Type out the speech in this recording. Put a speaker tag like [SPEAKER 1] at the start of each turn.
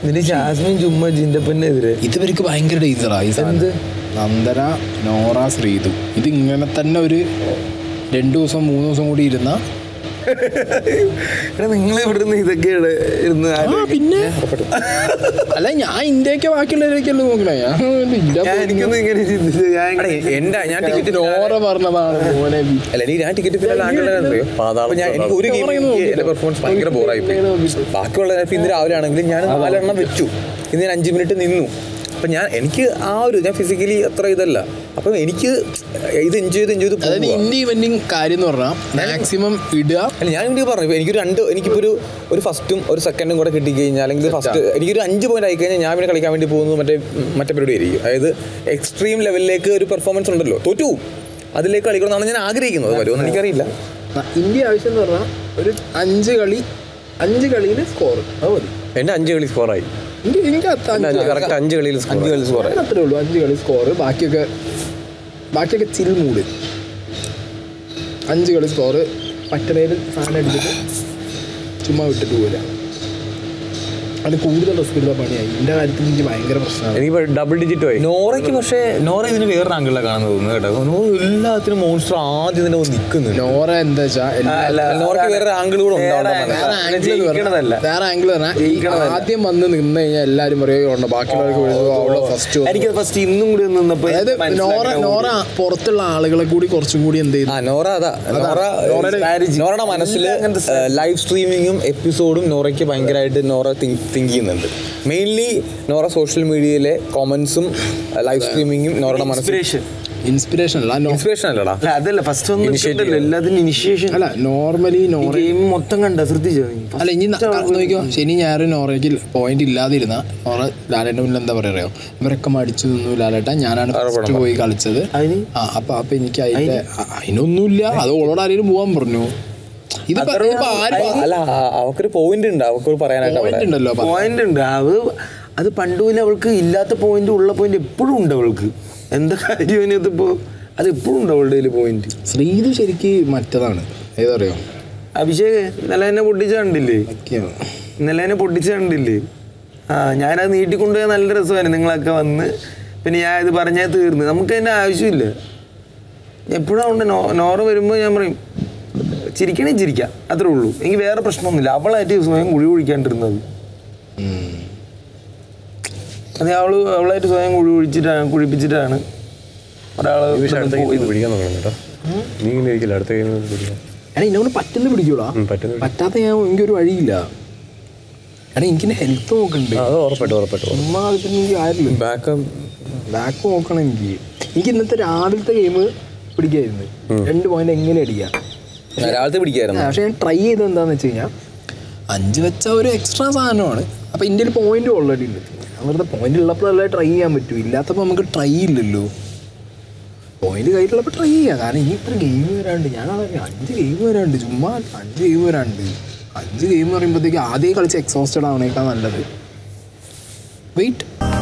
[SPEAKER 1] ഇതിന് ജാസ്മിൻ ചുമ്മാ ജിൻഡപ്പനെതിരെ
[SPEAKER 2] ഇത് ഇവർക്ക് ഭയങ്കര ഡേഞ്ചറാ ഈ സാധനം നന്ദന നോറ ശ്രീതു ഇത് ഇങ്ങനെ തന്നെ ഒരു രണ്ടു ദിവസം മൂന്ന് ദിവസം കൂടി ഇരുന്ന
[SPEAKER 1] എടാ നിങ്ങൾ ഇവിടുന്ന് ഇതൊക്കെയാണ് ഇരുന്ന് ആലോചിക്കുന്നത്.
[SPEAKER 2] പിന്നെ അല്ല ഞാൻ ഇന്ത്യക്ക് ബാക്കിയുള്ളവരൊക്കെയല്ലേ നോക്കണേ ഞാൻ ഇന്ത്യ
[SPEAKER 1] ഞാൻ എനിക്കൊന്നും ഇങ്ങനെ ചിന്തിച്ചു ഞാൻ
[SPEAKER 3] എടാ, എന്റെ ഞാൻ ടിക്കറ്റ്
[SPEAKER 2] നോറ പറഞ്ഞതാണ് മോനെ ബി.
[SPEAKER 3] അല്ല എനിക്ക് ഞാൻ ടിക്കറ്റ് ഫില്ല് ആണ്ടുള്ളതറിയോ അപ്പൊ ഞാൻ എനിക്ക് ഒരു ഗെയിം എന്റെ പെർഫോമൻസ് ഭയങ്കര ബോറായി പോയി ബാക്കിയുള്ള ഇപ്പൊ ഇന്ന് രാവിലെ ആണെങ്കിലും ഞാൻ നാലെണ്ണം വെച്ചു ഇന്ന് ഞാൻ അഞ്ച് മിനിറ്റ് നിന്നു അപ്പൊ ഞാൻ എനിക്ക് ആ ഒരു ഞാൻ ഫിസിക്കലി അത്ര ഇതല്ല അപ്പൊ എനിക്ക് ഇത് എൻജോയ് ചെയ്ത് എൻജോയ് ചെയ്ത്
[SPEAKER 2] അതായത്
[SPEAKER 3] പോവുക.
[SPEAKER 2] ഇന്ത്യ ഇവന്റിങ് കാര്യം എന്ന് പറഞ്ഞാൽ മാക്സിമം ഇടുക
[SPEAKER 3] അല്ല ഞാൻ വേണ്ടി പറഞ്ഞു ഇപ്പൊ എനിക്കൊരു രണ്ട് എനിക്കിപ്പോ ഒരു ഒരു ഫസ്റ്റും ഒരു സെക്കൻഡും കൂടെ കിട്ടിക്കഴിഞ്ഞാൽ അല്ലെങ്കിൽ ഫസ്റ്റ് എനിക്കൊരു അഞ്ച് പോയിന്റ് ആയി കഴിഞ്ഞാൽ ഞാൻ പിന്നെ കളിക്കാൻ വേണ്ടി പോകുന്നത് മറ്റേ മറ്റേ പരിപാടി ആയിരിക്കും അതായത് എക്സ്ട്രീം ലെവലിലേക്ക് ഒരു പെർഫോമൻസ് ഉണ്ടല്ലോ തോറ്റു അതിലേക്ക് കളിക്കണമെന്നാണ് ഞാൻ ആഗ്രഹിക്കുന്നത് വരുമെന്ന് എനിക്കറിയില്ല
[SPEAKER 2] ഇന്ത്യ ആവശ്യം എന്ന് പറഞ്ഞാൽ ഒരു അഞ്ച് കളി അഞ്ച് കളിയിൽ സ്കോർ അത് മതി
[SPEAKER 4] എന്റെ അഞ്ച് കളി സ്കോറായി
[SPEAKER 2] ഇന്ത്യ എനിക്ക് അത്ര അഞ്ച്
[SPEAKER 4] കറക്റ്റ് അഞ്ച് കളിയിൽ സ്കോർ
[SPEAKER 3] അഞ്ച് കളി സ്കോർ
[SPEAKER 2] അത്രേ ഉള്ളൂ അഞ്ച് കളി സ്കോർ ബാക്കിയൊക്കെ ബാക്കിയൊക്കെ ചിൽ മൂഡ് അഞ്ച് കളി സ്കോർ പറ്റണേൽ സാധനം എടുത്തിട്ട് ചുമ്മാ വിട്ടിട്ട് പോരാ അത് കൂടുതൽ റിസ്ക് എടുത്ത പണിയായി എൻ്റെ കാര്യത്തിൽ എനിക്ക് ഭയങ്കര പ്രശ്നമാണ്
[SPEAKER 4] എനിക്ക് ഡബിൾ ഡിജിറ്റ് പോയി
[SPEAKER 3] നോറയ്ക്ക് പക്ഷേ നോറ ഇതിന് വേറെ ആംഗിളിലാണ് കാണാൻ തോന്നുന്നത് കേട്ടോ നോറ എല്ലാത്തിനും മോൺസ്റ്റർ ആദ്യം തന്നെ വന്ന് നിൽക്കുന്നുണ്ട്
[SPEAKER 2] നോറ എന്താ വെച്ചാൽ
[SPEAKER 3] നോറയ്ക്ക് വേറെ ആംഗിൾ കൂടെ ഉണ്ടാവണം
[SPEAKER 2] വേറെ ആംഗിൾ വേറെ ആംഗിൾ പറഞ്ഞാൽ ആദ്യം വന്ന് നിന്ന് കഴിഞ്ഞാൽ എല്ലാവരും പറയുകയുണ്ട് ബാക്കിയുള്ളവർക്ക് വിളിച്ചു അവളെ ഫസ്റ്റ്
[SPEAKER 1] എനിക്ക് ഫസ്റ്റ് ഇന്നും കൂടി നിന്നപ്പോ
[SPEAKER 2] അതായത് നോറ നോറ പുറത്തുള്ള ആളുകളെ കൂടി കുറച്ചും കൂടി എന്ത് ചെയ്തു
[SPEAKER 3] ആ നോറ അതാ നോറ നോറയുടെ മനസ്സിൽ ലൈവ് സ്ട്രീമിങ്ങും എപ്പിസോഡും നോറയ്ക്ക് ഭയങ്കരമായിട്ട് നോറ തിങ്ക് തിങ്ക് ചെയ്യുന്നുണ്ട് മെയിൻലി നോറ സോഷ്യൽ മീഡിയയിലെ കോമൻസും ലൈവ് സ്ട്രീമിങ്ങും നോറയുടെ മനസ്സിൽ
[SPEAKER 1] ഇൻസ്പിറേഷൻ
[SPEAKER 2] ഇൻസ്പിറേഷൻ അല്ല നോ-
[SPEAKER 3] ഇൻസ്പിറേഷൻ അല്ലടാ
[SPEAKER 1] അല്ല അതല്ല ഫസ്റ്റ് ഒന്നും ഇട്ടിട്ടില്ല. എല്ലാത്തിനും ഇനിഷ്യേഷൻ
[SPEAKER 2] അല്ല നോർമലി നോറ
[SPEAKER 1] ഗെയിം മൊത്തം കണ്ട ശ്രദ്ധിച്ചോ നീ?
[SPEAKER 2] അല്ല ഇനി ന- നോക്കിക്കോ ശനി ഞായറും നോറയ്ക്ക് പോയിന്റ് ഇല്ലാതിരുന്ന നോറ ലാലേട്ടൻ്റെ മുന്നിൽ എന്താ പറയാ അറിയോ ഇവരൊക്കെ മടിച്ചു നിന്നു ലാലേട്ട ഞാനാണ് ഫസ്റ്റ് പോയി കളിച്ചത്
[SPEAKER 1] അതിന്
[SPEAKER 2] ആ അപ്പൊ അപ്പൊ എനിക്ക് അതിന്റെ അ- അതിനൊന്നുമില്ല അത് ഓളോട് ആരെങ്കിലും പോവാൻ പറഞ്ഞു ഇത് ഇപ്പൊ ആര്
[SPEAKER 3] അല്ല ആ- അവക്കൊരു പോയിന്റ് ഉണ്ട് അവക്കൊരു പറയാനായിട്ട് അവിടെ
[SPEAKER 2] point ഉണ്ടല്ലോ അപ്പൊ.
[SPEAKER 1] പോയിന്റ് ഉണ്ട് അത് അത് പണ്ടുമില്ല അവൾക്ക് ഇല്ലാത്ത പോയിന്റ് ഉള്ള പോയിന്റ് എപ്പോഴും ഉണ്ട് അവൾക്ക് എന്താ കാര്യം ഇതിപ്പോ അത് എപ്പോഴും ഉണ്ട് അവളുടെ കയ്യിൽ പോയിന്റ്
[SPEAKER 2] ശ്രീതു ശരിക്ക് മറ്റതാണ് ഏതറിയോ
[SPEAKER 1] അഭിഷേക് ഇന്നലെ എന്നെ പൊട്ടിച്ച കണ്ടില്ലേ
[SPEAKER 2] ഒക്കെയാണ്
[SPEAKER 1] ഇന്നലെ എന്നെ പൊട്ടിച്ച കണ്ടില്ലേ ആ ഞാനത് നീട്ടിക്കൊണ്ടുപോയ നല്ല രസമായിരുന്നു നിങ്ങളൊക്കെ വന്ന് പിന്നെ ഞാൻ ഇത് പറഞ്ഞാൽ തീർന്ന് നമുക്ക് അതിൻ്റെ ആവശ്യമില്ല എപ്പോഴും ഉണ്ട് നോ നോറ വരുമ്പോൾ ഞാൻ പറയും ചിരിക്കണേ ചിരിക്കാം അത്രേ ഉള്ളൂ എനിക്ക് വേറെ പ്രശ്നമൊന്നുമില്ല അവളായിട്ട് സ്വയം കുഴി കുഴിക്കാണ്ടിരുന്നത് അതെ അവള് അവളായിട്ട് സ്വയം കുഴി കുഴിച്ചിട്ടാണ് കുഴിപ്പിച്ചിട്ടാണ് ഒരാള്
[SPEAKER 4] പക്ഷെ അടുത്ത
[SPEAKER 1] പോയത്.
[SPEAKER 4] ഗെയിം പിടിക്കാൻ നോക്കണം കേട്ടോ നീ ഇങ്ങനെ ഇരിക്കില്ല അടുത്ത ഗെയിം പിടിക്കാം
[SPEAKER 2] എടാ ഇന്നോട് പറ്റുന്ന പിടിക്കൂടാ
[SPEAKER 4] ഉം, പറ്റുന്ന
[SPEAKER 2] പറ്റാത്ത ഞാൻ എനിക്കൊരു വഴിയില്ല എടാ എനിക്ക് ഹെൽത്ത് നോക്കണ്ട്
[SPEAKER 4] ആ, അത് ഉറപ്പായിട്ടും ഉറപ്പായിട്ടും
[SPEAKER 2] ചുമ്മാ കളിച്ചിട്ട് എനിക്ക് കാര്യമില്ല
[SPEAKER 3] ബാക്ക്
[SPEAKER 2] ബാക്ക് നോക്കണം എനിക്ക് എനിക്ക് ഇന്നത്തെ രാവിലത്തെ ഗെയിം പിടിക്കായിരുന്നു രണ്ട് പോയിന്റ് എങ്ങനെ അടിക്കാം
[SPEAKER 3] രാവിലത്തെ പിടിക്കായിരുന്നു
[SPEAKER 2] പക്ഷെ ഞാൻ ട്രൈ ചെയ്തത് എന്താന്ന് വെച്ച് കഴിഞ്ഞാൽ അഞ്ച് വെച്ച ഒരു എക്സ്ട്രാ സാധനമാണ് അപ്പോൾ ഇന്ത്യയിൽ പോയിന്റ് ഓൾറെഡി ഉണ്ട് അവരുടെ പോയിന്റ് ഉള്ളപ്പോഴല്ലേ ട്രൈ ചെയ്യാൻ പറ്റൂ ഇല്ലാത്തപ്പോൾ നമുക്ക് ട്രൈ ഇല്ലല്ലോ പോയിന്റ് കയ്യിലുള്ളപ്പോൾ ട്രൈ ചെയ്യാം കാരണം ഇനി ഇത്ര ഗെയിം വരാണ്ട് ഞാൻ അതറിയാം അഞ്ച് ഗെയിം വരാണ്ട് ചുമ്മാ അഞ്ച് ഗെയിം വരാണ്ട് അഞ്ച് ഗെയിം പറയുമ്പോഴത്തേക്ക് ആദ്യം കളിച്ച് എക്സോസ്റ്റഡ് ആവണേക്കാൾ നല്ലത് വെയിറ്റ്